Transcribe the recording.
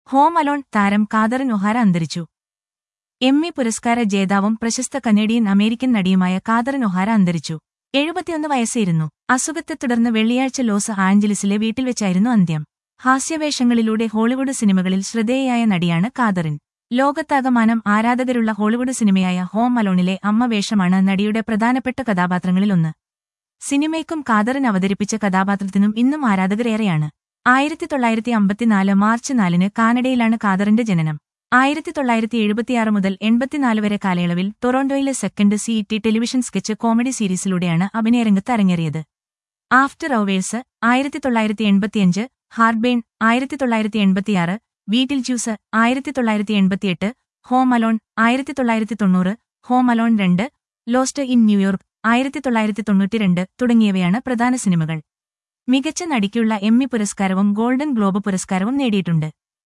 home Alone താരം Catherine O'Hara അന്തരിച്ചു Emmy പുരസ്കാര ജേതാവും പ്രശസ്ത കനേഡിയൻ അമേരിക്കൻ നടിയുമായ കാതറിൻ ഒഹാര അന്തരിച്ചു എഴുപത്തിയൊന്ന് വയസ്സായിരുന്നു അസുഖത്തെ തുടർന്ന് വെള്ളിയാഴ്ച ലോസ് ആഞ്ചലസിലെ വീട്ടിൽ വെച്ചായിരുന്നു അന്ത്യം ഹാസ്യവേഷങ്ങളിലൂടെ ഹോളിവുഡ് സിനിമകളിൽ ശ്രദ്ധേയയായ നടിയാണ് കാതറിൻ ലോകത്താകമാനം ആരാധകരുള്ള ഹോളിവുഡ് സിനിമയായ ഹോം അലോണിലെ അമ്മ വേഷമാണ് നടിയുടെ പ്രധാനപ്പെട്ട കഥാപാത്രങ്ങളിലൊന്ന് സിനിമയ്ക്കും കാതറിൻ അവതരിപ്പിച്ച കഥാപാത്രത്തിനും ഇന്നും ആരാധകരേറെയാണ് ആയിരത്തി തൊള്ളായിരത്തി അമ്പത്തിനാല് മാർച്ച് നാലിന് കാനഡയിലാണ് കാതറിന്റെ ജനനം ആയിരത്തി തൊള്ളായിരത്തി എഴുപത്തിയാറ് മുതൽ എൺപത്തിനാല് വരെ കാലയളവിൽ ടൊറോണ്ടോയിലെ Second City television sketch comedy സീരീസിലൂടെയാണ് അഭിനയരംഗത്ത് അരങ്ങേറിയത് ആഫ്റ്റർ അവേഴ്സ് ആയിരത്തി തൊള്ളായിരത്തി എൺപത്തിയഞ്ച് ഹാർബെയിൻ ആയിരത്തി തൊള്ളായിരത്തി എൺപത്തിയാറ് വീട്ടിൽ ജ്യൂസ് ആയിരത്തി തൊള്ളായിരത്തി എൺപത്തിയെട്ട് ഹോം അലോൺ ആയിരത്തി തൊള്ളായിരത്തി തൊണ്ണൂറ് ഹോം അലോൺ രണ്ട് ലോസ്റ്റ് ഇൻ ന്യൂയോർക്ക് ആയിരത്തി തൊള്ളായിരത്തി തൊണ്ണൂറ്റിരണ്ട് തുടങ്ങിയവയാണ് പ്രധാന സിനിമകൾ മികച്ച നടിക്കുള്ള എമ്മി പുരസ്കാരവും ഗോൾഡൻ ഗ്ലോബ് പുരസ്കാരവും നേടിയിട്ടുണ്ട്